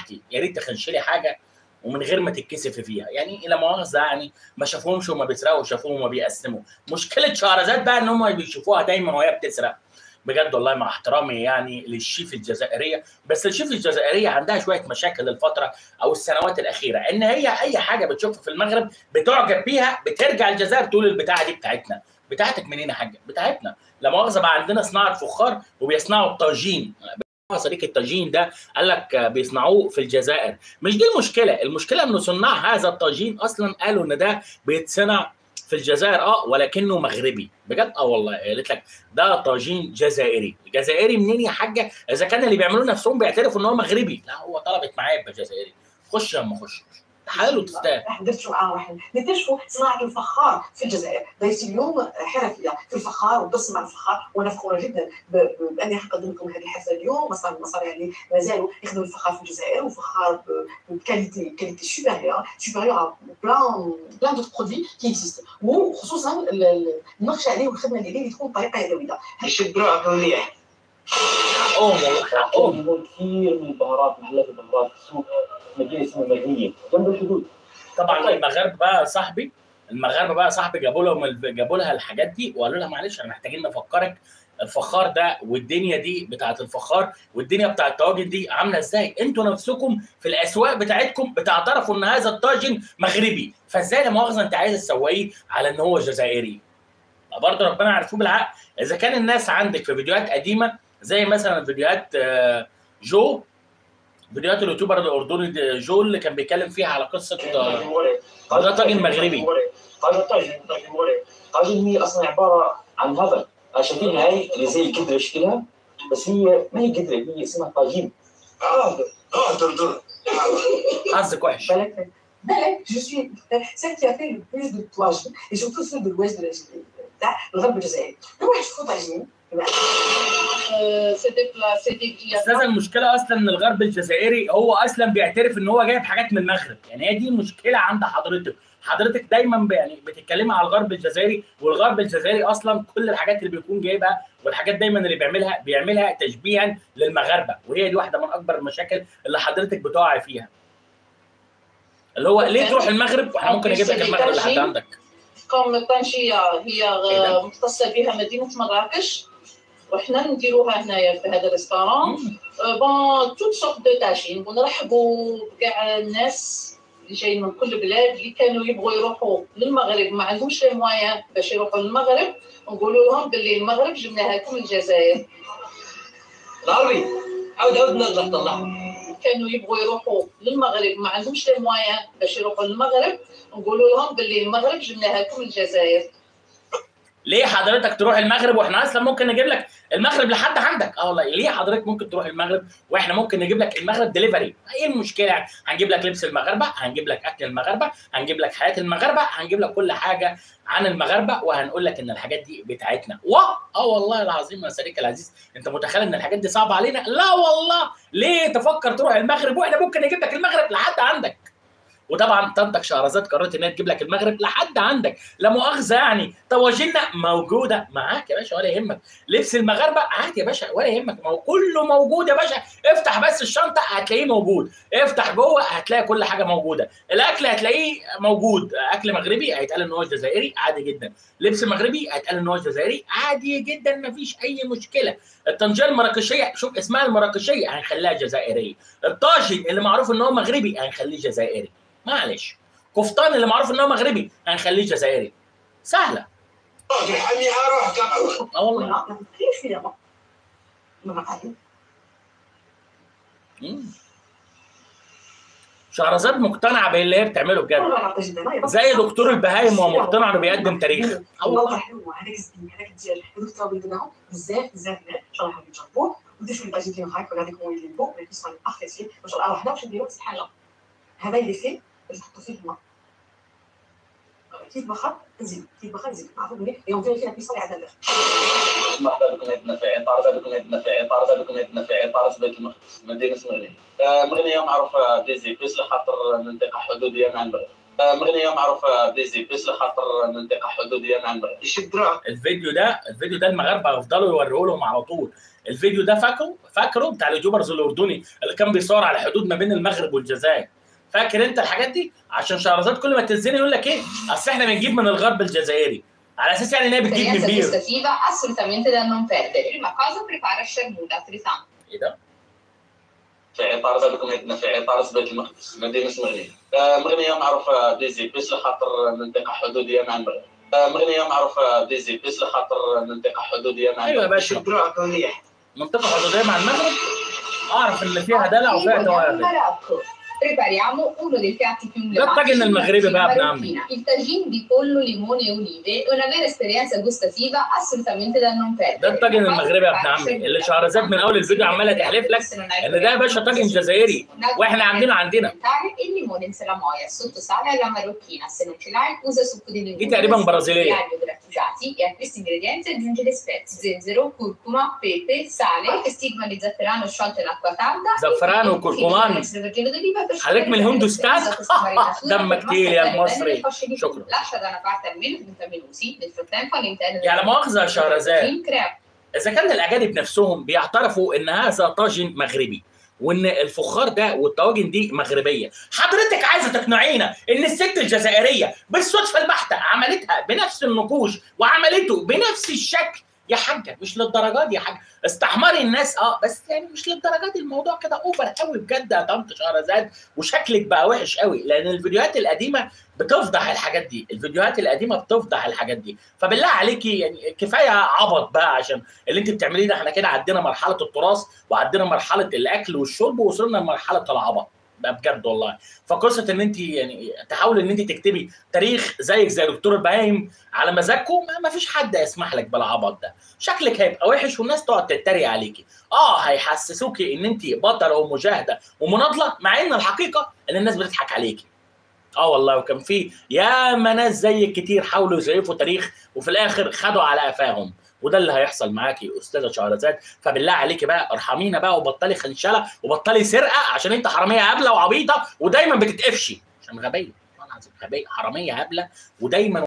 سمحتي يا ريت تخنش لي حاجه ومن غير ما تتكسفي فيها يعني لا مؤاخذه يعني ما شافوهمش وما بيسرقوا شافوهم وما بيقسموا مشكله شهرزاد بقى ان هم بيشوفوها دايما وهي بتسرق بجد والله مع احترامي يعني للشيف الجزائريه بس الشيف الجزائريه عندها شويه مشاكل الفتره او السنوات الاخيره ان هي اي حاجه بتشوفها في المغرب بتعجب بيها بترجع الجزائر تقول البتاعه دي بتاعتنا بتاعتك منين يا حاجه بتاعتنا لا مؤاخذه بقى عندنا صناعه فخار وبيصنعوا الطاجين صديق الطاجين ده قال لك بيصنعوه في الجزائر مش دي المشكله المشكله ان صناع هذا الطاجين اصلا قالوا ان ده بيتصنع في الجزائر اه ولكنه مغربي بجد اه والله قالت لك ده طاجين جزائري جزائري منين يا حاجه اذا كان اللي بيعملوه نفسهم بيعترفوا ان هو مغربي لا هو طلبت معاه يبقى جزائري خش يا اما خش تعالوا تستاهل درت معاه واحد نكتشفوا صناعه الفخار في الجزائر دايرتي اليوم حرفيه في الفخار وتصنع الفخار وانا فخوره جدا باني نقدم لكم هذه الحفله اليوم مصانع اللي ما زالوا يخدموا الفخار في الجزائر وفخار بكاليتي كاليتي سوبيريور سوبيريور بلان بلان دوت برودوي كي اكزيست وخصوصا النقش عليه والخدمه اللي اللي تكون بطريقه يدويه يشبروها مليح حقهم والله حقهم كثير من البهارات محلات البهارات في السوق مدينه اسمها مدينه جنب الحدود طبعا المغاربه بقى صاحبي المغاربه بقى صاحبي جابوا لهم جابوا لها الحاجات دي وقالوا لها معلش احنا محتاجين نفكرك الفخار ده والدنيا دي بتاعت الفخار والدنيا بتاعت الطواجن دي عامله ازاي؟ انتوا نفسكم في الاسواق بتاعتكم بتعترفوا ان هذا الطاجن مغربي، فازاي لا مؤاخذه انت عايز تسويه على ان هو جزائري؟ برضه ربنا يعرفوه بالعقل، اذا كان الناس عندك في فيديوهات قديمه زي مثلا فيديوهات جو فيديوهات اليوتيوبر الاردني جو اللي كان بيتكلم فيها على قصه ده طاجن مغربي هذا طاجن طاجن ورق طاجن هي اصلا عباره عن هذا شايفين هاي اللي زي القدره شكلها بس هي ما هي قدره هي اسمها طاجين اه اه دردر حظك وحش بالك بالك جو سوي سيل كي افي لو بلوس دو طواجن اي سورتو سو دو الويست دو تاع الغرب الجزائري لو واحد شوفوا طاجين استاذ المشكله اصلا ان الغرب الجزائري هو اصلا بيعترف ان هو جايب حاجات من المغرب يعني هي دي المشكله عند حضرتك حضرتك دايما يعني بتتكلمي على الغرب الجزائري والغرب الجزائري اصلا كل الحاجات اللي بيكون جايبها والحاجات دايما اللي بيعملها بيعملها تشبيها للمغاربه وهي دي واحده من اكبر المشاكل اللي حضرتك بتقعي فيها اللي هو ليه تروح المغرب واحنا ممكن نجيب لك المغرب لحد عندك كوم طنجيه هي مختصه بها مدينه مراكش وحنا نديروها هنايا في هذا الريستورون بون توت سورت دو تاجين ونرحبوا بكاع الناس اللي جايين من كل بلاد اللي كانوا يبغوا يروحوا للمغرب ما عندهمش لي موان باش يروحوا للمغرب نقولوا لهم باللي المغرب جبناها لكم الجزائر العربي عاود عاود نرجع طلع كانوا يبغوا يروحوا للمغرب ما عندهمش لي موان باش يروحوا للمغرب نقولوا لهم باللي المغرب جبناها لكم الجزائر ليه حضرتك تروح المغرب واحنا اصلا ممكن نجيب لك المغرب لحد عندك اه والله ليه حضرتك ممكن تروح المغرب واحنا ممكن نجيب لك المغرب دليفري ايه المشكله هنجيب لك لبس المغاربه هنجيب لك اكل المغاربه هنجيب لك حياه المغاربه هنجيب لك كل حاجه عن المغاربه وهنقول لك ان الحاجات دي بتاعتنا و اه والله العظيم يا صديقي العزيز انت متخيل ان الحاجات دي صعبه علينا لا والله ليه تفكر تروح المغرب واحنا ممكن نجيب لك المغرب لحد عندك وطبعا طنطك شهرزاد قررت انها تجيب لك المغرب لحد عندك لا مؤاخذه يعني طواجننا موجوده معاك يا باشا ولا يهمك لبس المغاربه عادي يا باشا ولا يهمك ما هو كله موجود يا باشا افتح بس الشنطه هتلاقيه موجود افتح جوه هتلاقي كل حاجه موجوده الاكل هتلاقيه موجود اكل مغربي هيتقال ان هو جزائري عادي جدا لبس مغربي هيتقال ان هو جزائري عادي جدا مفيش اي مشكله الطنجيه المراكشيه شوف اسمها المراكشيه هنخليها جزائريه الطاجن اللي معروف ان هو مغربي هنخليه جزائري معلش قفطان اللي معروف ان هو مغربي هنخليه جزائري سهله راجل حميها روحك اه والله كيف فيها ما عادي مم. شهرزاد مقتنعه باللي هي بتعمله بجد زي دكتور البهايم هو مقتنع انه بيقدم تاريخ والله حلو هذاك الزين هذاك ديال هذوك الترابيز دابا بزاف بزاف ان شاء الله غادي تجربوه ودير شويه باجي كيما هكا غادي يكون اللي فوق مي كيسون ابريسي ما شاء الله حنا باش نديرو نفس الحاجه هذا اللي فيه باش نحطو فيه الماء كيف بخر نزيد كيف بخر نزيد نعرفو بلي يوم فيه فيها كيسون عندنا مرحبا بكم عندنا في عطارة بكم عندنا في عطارة بكم عندنا في عطارة بيت المقدس مدينة مغنية مغنية معروفة ديزي بيس لخاطر منطقة حدودية مع المغرب آه، مغنيه معروفه بليزي بس لخاطر منطقه حدوديه مع المغرب يشد دراعك الفيديو ده الفيديو ده المغاربه يفضلوا يوريه لهم على طول الفيديو ده فاكره فاكره بتاع اليوتيوبرز الاردني اللي كان بيصور على الحدود ما بين المغرب والجزائر فاكر انت الحاجات دي عشان شهرزاد كل ما تزني يقول لك ايه اصل احنا بنجيب من الغرب الجزائري على اساس يعني ان هي بتجيب من Esperienza بير gustativa assolutamente da non perdere. Prima cosa prepara sciarmuda frizzante. ايه ده في اطار ذلك مدينه في اطار بيت المقدس مدينه مغنيه آه، مغنيه معروفه بليزي بس لخاطر منطقه حدوديه مع المغرب آه، مغنيه معروفه بليزي بس لخاطر منطقه حدوديه مع ايوه يا المغرب باشا يشد دراعك مليح منطقه حدوديه مع المغرب اعرف اللي فيها دلع Qui وفيها vogliamo il توابل Marocco. Prepariamo uno dei piatti più ده الطاجن المغربي بقى ابن عمي marocchina. Il tagine di pollo, limone e olive è una vera esperienza gustativa assolutamente da non perdere. ده الطاجن Prima cosa المغربي يا ابن prepara عمي sciarmuda اللي شهرزاد من اول الفيديو عماله تحلف لك ان ده يا باشا طاجن جزائري واحنا عاملينه عندنا e il limone in salamoia sotto sale alla marocchina. Se non ce l'hai, usa succo di limone. دي تقريبا برازيليه aglio grattugiati e a questi ingredienti aggiungi le spezie zenzero, curcuma, pepe, sale, qualche stigma di zafferano sciolto in acqua calda زعفران e وكركمان extravergine d'oliva per حضرتك من الهندوستان؟ دمك تقيل يا المصري. شكرا شكرا. lascia da una parte almeno 30 minuti nel frattempo all'interno يعني مؤاخذه يا شهرزاد Cream crea اذا كان الاجانب نفسهم بيعترفوا ان هذا طاجن مغربي وان الفخار ده والطواجن دي مغربيه حضرتك عايزه تقنعينا ان الست الجزائريه بالصدفه البحته عملتها بنفس النقوش وعملته بنفس الشكل يا حاجه مش للدرجات دي يا حاجه استحمري الناس اه بس يعني مش للدرجات دي الموضوع كده اوفر قوي بجد يا طنط شهرزاد وشكلك بقى وحش قوي لان الفيديوهات القديمه بتفضح الحاجات دي الفيديوهات القديمه بتفضح الحاجات دي فبالله عليكي يعني كفايه عبط بقى عشان اللي انت بتعمليه ده احنا كده عدينا مرحله التراث وعدينا مرحله الاكل والشرب ووصلنا لمرحله العبط ده بجد والله فقصه ان انت يعني تحاولي ان انت تكتبي تاريخ زيك زي دكتور البهايم على مزاجكم ما- ما فيش حد يسمح لك بالعبط ده شكلك هيبقى وحش والناس تقعد تتريق عليكي اه هيحسسوكي ان انت بطله ومجاهده ومناضله مع ان الحقيقه ان الناس بتضحك عليكي اه والله وكان في ياما ناس زيك كتير حاولوا يزيفوا تاريخ وفي الاخر خدوا على قفاهم وده اللي هيحصل معاكي استاذه شهرزاد فبالله عليكي بقى ارحمينا بقى وبطلي خنشله وبطلي سرقه عشان انت حراميه هبله وعبيطه ودايما بتتقفشي عشان غبيه والله العظيم غبيه حراميه هبله ودايما